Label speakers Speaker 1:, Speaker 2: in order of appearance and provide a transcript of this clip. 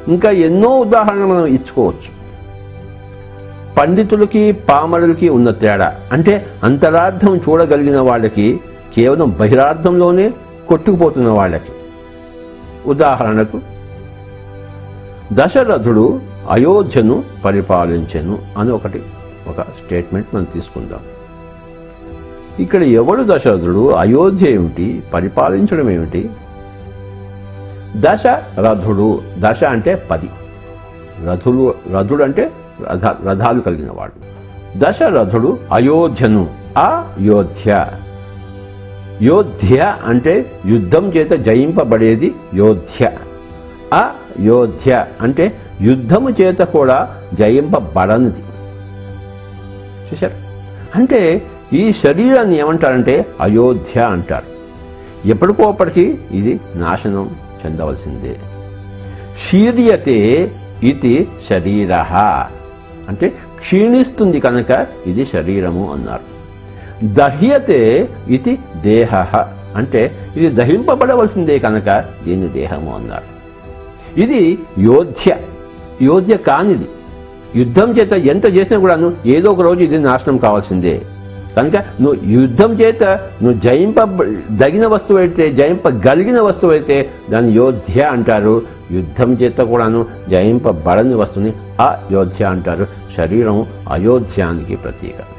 Speaker 1: ఇంకా ఎన్నో ఉదాహరణలు మనం ఇచ్చుకోవచ్చు పండితులకి పామరులకి ఉన్న తేడా అంటే అంతరార్థం చూడగలిగిన వాళ్ళకి కేవలం బహిరార్థంలోనే కొట్టుకుపోతున్న వాళ్ళకి ఉదాహరణకు దశరథుడు అయోధ్యను పరిపాలించెను అని ఒకటి ఒక స్టేట్మెంట్ మనం తీసుకుందాం ఇక్కడ ఎవడు దశరథుడు అయోధ్య ఏమిటి పరిపాలించడం ఏమిటి దశ రథుడు దశ అంటే పది రథులు రథుడు అంటే రథ రథాలు కలిగిన వాడు దశరథుడు అయోధ్యను అయోధ్య యోధ్య అంటే యుద్ధం చేత జయింపబడేది యోధ్య అయోధ్య అంటే యుద్ధము చేత కూడా జయింపబడనిది చూశారు అంటే ఈ శరీరాన్ని ఏమంటారంటే అయోధ్య అంటారు ఎప్పటికోప్పటికి ఇది నాశనం చెందవలసిందే శీర్యతే ఇది శరీర అంటే క్షీణిస్తుంది కనుక ఇది శరీరము అన్నారు దహ్యతే ఇది దేహ అంటే ఇది దహింపబడవలసిందే కనుక దీన్ని దేహము అన్నారు ఇది యోధ్య యోధ్య కానిది యుద్ధం చేత ఎంత చేసినా కూడాను ఏదో ఒక రోజు ఇది నాశనం కావాల్సిందే కనుక నువ్వు యుద్ధం చేత నువ్వు జయింప దగిన వస్తువు అయితే జయింపగలిగిన వస్తువు అయితే దాన్ని యోధ్య అంటారు యుద్ధం చేత కూడాను జయింపబడని వస్తువుని అయోధ్య అంటారు శరీరం అయోధ్యానికి ప్రతీక